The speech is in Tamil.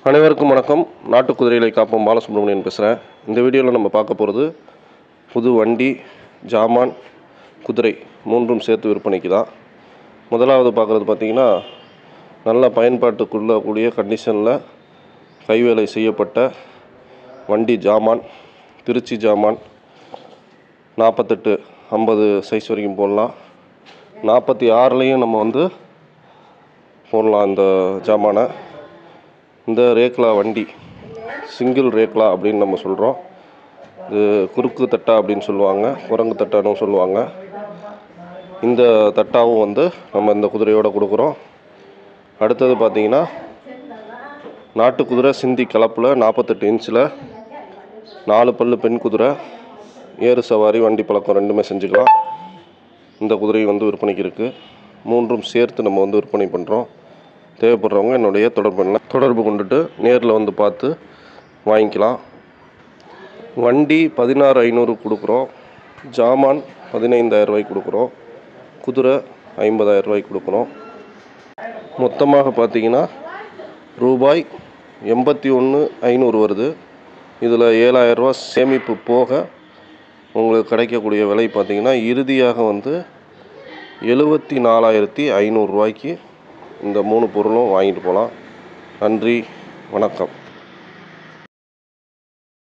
அனைவருக்கும் வணக்கம் நாட்டு குதிரைகளை காப்போம் பாலசுப்ரமணியன் பேசுகிறேன் இந்த வீடியோவில் நம்ம பார்க்க போகிறது புது வண்டி ஜாமான் குதிரை மூன்றும் சேர்த்து விற்பனைக்கு தான் முதலாவது பார்க்குறது பார்த்திங்கன்னா நல்ல பயன்பாட்டுக்குள்ள கூடிய கண்டிஷனில் கைவேலை செய்யப்பட்ட வண்டி ஜாமான் திருச்சி ஜாமான் நாற்பத்தெட்டு ஐம்பது சைஸ் வரைக்கும் போடலாம் நாற்பத்தி ஆறுலேயும் நம்ம வந்து போடலாம் இந்த ஜாமானை இந்த ரேக்லா வண்டி சிங்கிள் ரேக்லா அப்படின்னு நம்ம சொல்கிறோம் இது குறுக்கு தட்டா அப்படின்னு சொல்லுவாங்க குரங்கு தட்டான்னு சொல்லுவாங்க இந்த தட்டாவும் வந்து நம்ம இந்த குதிரையோட கொடுக்குறோம் அடுத்தது பார்த்தீங்கன்னா நாட்டு குதிரை சிந்தி கலப்பில் நாற்பத்தெட்டு இன்ச்சில் நாலு பல்லு பெண் குதிரை ஏறு சவாரி வண்டி பழக்கம் ரெண்டுமே செஞ்சுக்கலாம் இந்த குதிரை வந்து விற்பனைக்கு இருக்குது மூன்றும் சேர்த்து நம்ம வந்து விற்பனை பண்ணுறோம் தேவைப்படுறவங்க என்னுடைய தொடர்பு எண்ணை தொடர்பு கொண்டுட்டு நேரில் வந்து பார்த்து வாங்கிக்கலாம் வண்டி பதினாறு ஐநூறு கொடுக்குறோம் ஜாமான் பதினைந்தாயிரம் ரூபாய்க்கு கொடுக்குறோம் குதிரை ஐம்பதாயிரம் ரூபாய்க்கு கொடுக்குறோம் மொத்தமாக பார்த்தீங்கன்னா ரூபாய் எண்பத்தி ஒன்று ஐநூறு வருது இதில் ஏழாயிரரூவா சேமிப்பு போக உங்களுக்கு கிடைக்கக்கூடிய விலை பார்த்தீங்கன்னா இறுதியாக வந்து எழுபத்தி நாலாயிரத்தி ஐநூறுரூவாய்க்கு இந்த மூணு பொருளும் வாங்கிட்டு போகலாம் நன்றி வணக்கம்